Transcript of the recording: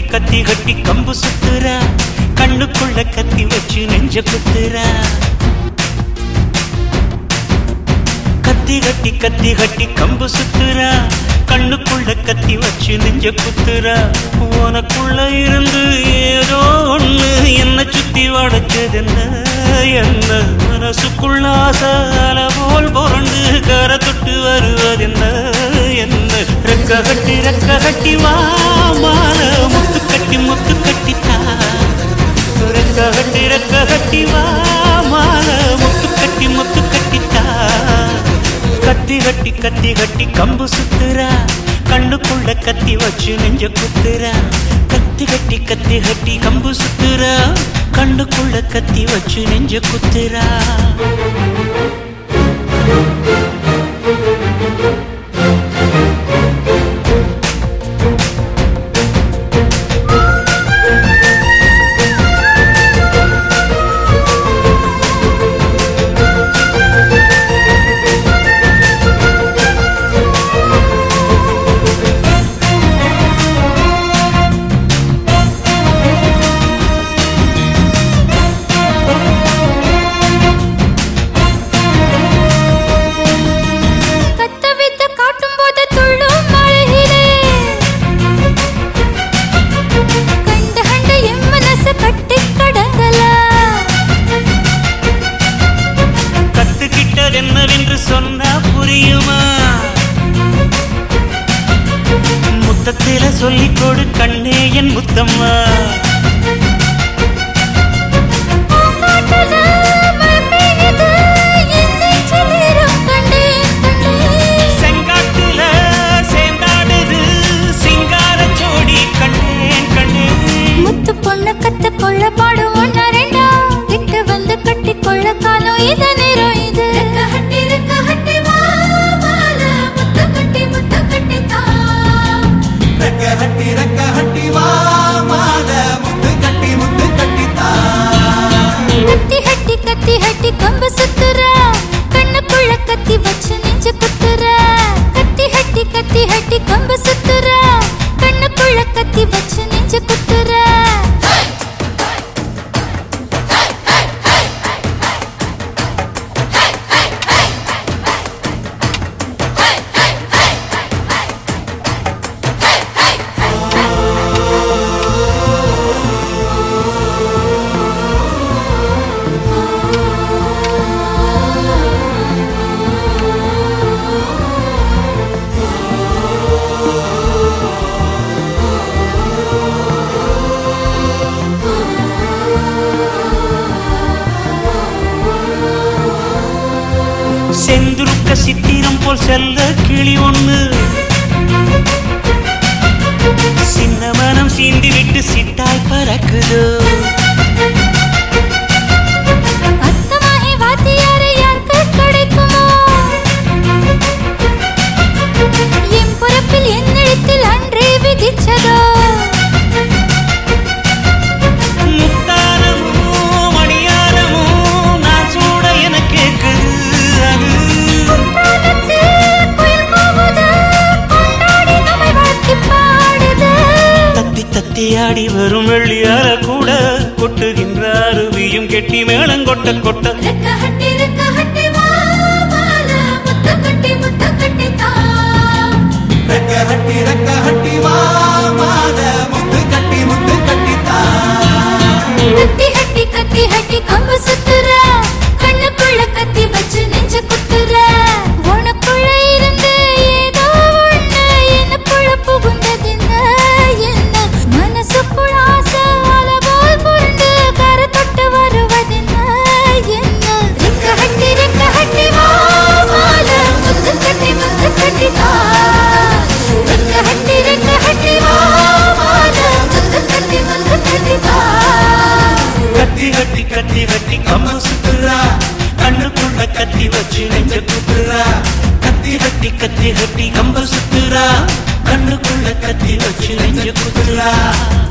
கத்தி கட்டி கம்பு சுத்துறா கண்ணுக்குள்ள கத்தி வச்சு நெஞ்ச குத்துறா கத்தி கட்டி கத்தி கட்டி கம்பு சுத்துறா கண்ணுக்குள்ள கத்தி வச்சு நெஞ்ச குத்துறா உனக்குள்ள இருந்து ஏதோ ஒண்ணு என்ன சுத்தி வளைச்சது என்ன என்ன மனசுக்குள்ள ஆசால போல் புரண்டு கரை தொட்டு வருவது என்ன என்ன ரெக்க கட்டி ரெக்க கட்டி வா மால முத்து கட்டி முத்து கட்டித்தா ரெக்க கட்டி ரெக்க கட்டி வா மால முத்து கட்டி முத்து கட்டித்தா கத்தி கட்டி கத்தி கட்டி கம்பு சுத்துறா கண்ணுக்குள்ள கத்தி வச்சு நெஞ்ச குத்துறா கத்தி கட்டி கத்தி கட்டி கம்பு சுத்துறா கண்ணுக்குள்ள கத்தி வச்சு நெஞ்ச குத்துறா கத்த வித்த காட்டும் போது துள்ளும் மழையிலே கண்டு கண்டு என் மனசு கட்டி கடங்கல கத்துக்கிட்டது என்னவென்று சொன்னா புரியுமா முத்தத்தில சொல்லிக் கொடு கண்ணே என் முத்தம்மா பூங்காட்டுல மழை பெய்யுது, என் நெஞ்சில் ஈரம் கண்டேன், கண்டேன். செங்காட்டுல சேர்ந்தாடுது சிங்கார ஜோடி கண்ணேன் கண்ணேன் முத்து பொண்ணு கத்து கொள்ள பாடும் ஒன்னா ரெண்டா கிட்ட வந்து கட்டி கொள்ள காலம் இத நேரம் இது கட்டி கட்டி வா மால முத்த கட்டி முத்த கட்டி தா ரெக்க ஹட்டி ரெக்க ஹட்டி வா மால முத்து கட்டி முத்து கட்டித்தா கத்தி ஹட்டி கத்தி ஹட்டி கம்பு சுத்துற கண்ணுக்குள்ள கத்தி வச்சு நெஞ்சு குத்துற கத்தி ஹட்டி கத்தி ஹட்டி கம்பு சுத்துற கண்ணுக்குள்ள கத்தி வச்சு நெஞ்சு குத்துற செந்துருக்க சித்திரம் போல் செல்ல கிளி ஒண்ணு சின்ன மனம் சீந்தி விட்டு சிட்டாய் பறக்குதோ அத்தமாகி வாத்தியாரை யாருக்கு கிடைக்குமோ என் பொறப்பில் என் எழுத்தில் அன்றே விதிச்சதோ முத்தாரமோ மணியாரமோ நான் சூட என கேக்குது அது காலத்தில் குயில் கூவுது, கொண்டாடி நம்மை வாழ்த்தி பாடுது. தத்தி தத்தி ஆடி வரும் வெள்ளியார கூட கொட்டுகின்ற அருவியும் கெட்டி மேளம் கொட்ட கொட்ட ரெக்க ஹட்டி, ரெக்க ஹட்டி வா, மால, முத்த கட்டி, முத்த கட்டி தா. ரெக்க ஹட்டி ரெக்க ஹட்டி வா மால முத்து கட்டி முத்து கட்டித்தா கத்தி ஹட்டி, கத்தி ஹட்டி கம்பு சுத்துற, கண்ணுக்குள்ள கத்தி வச்சு நெஞ்ச குத்துற. உனக்குள்ள இருந்து ஏதோ ஒண்ணு எனக்குள்ள புகுந்ததென்ன, என்ன? மனசுக்குள்ள ஆசை அலை போல் புரண்டு கரை தொட்டு வருவதென்ன, என்ன? ரெக்க ஹட்டி, ரெக்க ஹட்டி வா, மால, முத்து கட்டி, முத்து கட்டி தா. ரெக்க ஹட்டி, ரெக்க ஹட்டி வா, மால, முத்து கட்டி, முத்து கட்டி தா. கத்தி கட்டி கத்தி கட்டி கம்பு சுத்துறா கண்ணுக்குள்ள கத்தி வச்சு நெஞ்ச குத்துறா கத்தி கட்டி கத்தி கட்டி கம்பு சுத்துறா கண்ணுக்குள்ள கத்தி வச்சு நெஞ்ச குத்துறா